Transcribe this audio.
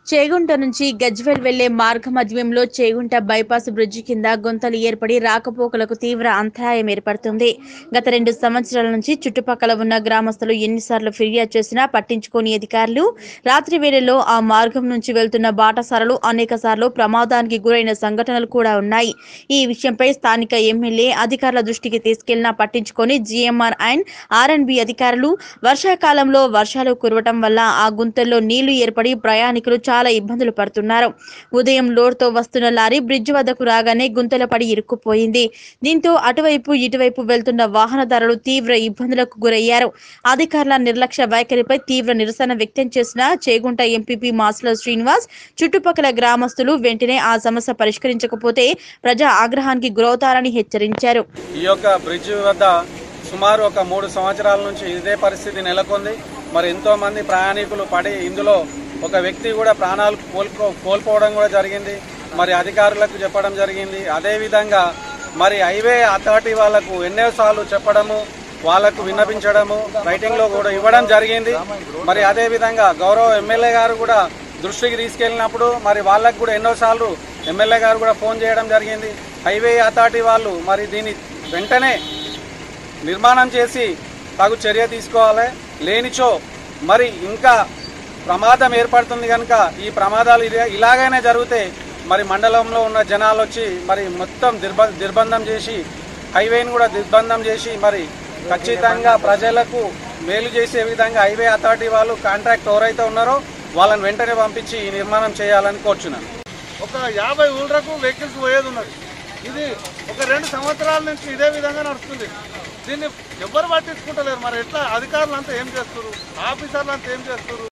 చేగుంట నుంచి గజ్వెల్ వెళ్లే మార్గ మధ్యంలో చేగుంట బైపాస్ బ్రిడ్జి కింద గుంతలు ఏర్పడి రాకపోకలకు తీవ్ర అంతరాయం ఏర్పడుతుంది గత రెండు సంవత్సరాల నుంచి చుట్టుపక్కల ఉన్న గ్రామస్తులు ఎన్నిసార్లు ఫిర్యాదు చేసినా పట్టించుకోని అధికారులు రాత్రి వేళల్లో ఆ మార్గం నుంచి వెళ్తున్న బాటసారులు అనేక సార్లు ప్రమాదానికి గురైన సంఘటనలు కూడా ఉన్నాయి ఈ విషయంపై స్థానిక ఎమ్మెల్యే అధికారుల దృష్టికి తీసుకెళ్లినా పట్టించుకొని జీఎంఆర్ అండ్ ఆర్ఎండ్బి అధికారులు వర్షాకాలంలో వర్షాలు కురవటం వల్ల ఆ గుంతల్లో నీళ్లు ఏర్పడి ప్రయాణికులు చాలా ఇబ్బందులు పడుతున్నారు ఉదయం లోడ్తో వస్తున్న లారీ బ్రిడ్జ్ వద్దకు రాగానే గుంతల పడి ఇరుక్కుపోయింది దీంతో అటువైపు ఇటువైపు వెళ్తున్న వాహనదారులు తీవ్ర ఇబ్బందులకు గురయ్యారు అధికారుల నిర్లక్ష్య వైఖరిపై తీవ్ర నిరసన వ్యక్తం చేసిన చేగుంట ఎంపీపీ మాసుల శ్రీనివాస్ చుట్టుపక్కల గ్రామస్తులు వెంటనే ఆ సమస్య పరిష్కరించకపోతే ప్రజా ఆగ్రహానికి గురవుతారని హెచ్చరించారు ఈ యొక్క బ్రిడ్జ్ వద్ద సుమారు ఒక మూడు సంవత్సరాల నుంచి ఇదే పరిస్థితి నెలకొంది మరి ఎంతో మంది ప్రయాణికులు పడి ఇందులో ఒక వ్యక్తి కూడా ప్రాణాలు కోల్పో కోల్పోవడం కూడా జరిగింది మరి అధికారులకు చెప్పడం జరిగింది అదేవిధంగా మరి హైవే అథారిటీ వాళ్లకు ఎన్నోసార్లు చెప్పడము వాళ్లకు విన్నపించడము రైటింగ్లో కూడా ఇవ్వడం జరిగింది మరి అదేవిధంగా గౌరవ ఎమ్మెల్యే గారు కూడా దృష్టికి తీసుకెళ్ళినప్పుడు మరి వాళ్ళకు కూడా ఎన్నోసార్లు ఎమ్మెల్యే గారు కూడా ఫోన్ చేయడం జరిగింది హైవే అథారిటీ వాళ్ళు మరి దీన్ని వెంటనే నిర్మాణం చేసి తగు చర్య తీసుకోవాలి లేనిచో మరి ఇంకా ప్రమాదం ఏర్పడుతుంది కనుక ఈ ప్రమాదాలు ఇదే- ఇలాగైనా జరిగితే మరి మండలంలో ఉన్న జనాలు వచ్చి మరి మొత్తం దిర్బ దిర్బంధం చేసి హైవేని కూడా దిగ్బంధం చేసి మరి ఖచ్చితంగా ప్రజలకు మేలు చేసే విధంగా హైవే అథారిటీ వాళ్ళు కాంట్రాక్ట్ ఎవరైతే ఉన్నారో వాళ్ళని వెంటనే పంపించి ఈ నిర్మాణం చేయాలని కోరుచున్నాను ఒక యాభై ఊళ్ళకు వెహికల్స్ పోయేది ఉన్నది ఇది ఒక రెండు సంవత్సరాల నుంచి ఇదే విధంగా నడుస్తుంది దీన్ని ఎవ్వరు పట్టించుకుంటలేరు మరి ఎట్లా అధికారులు అంతా ఏం చేస్తారు ఆఫీసర్లు అంతా ఏం చేస్తారు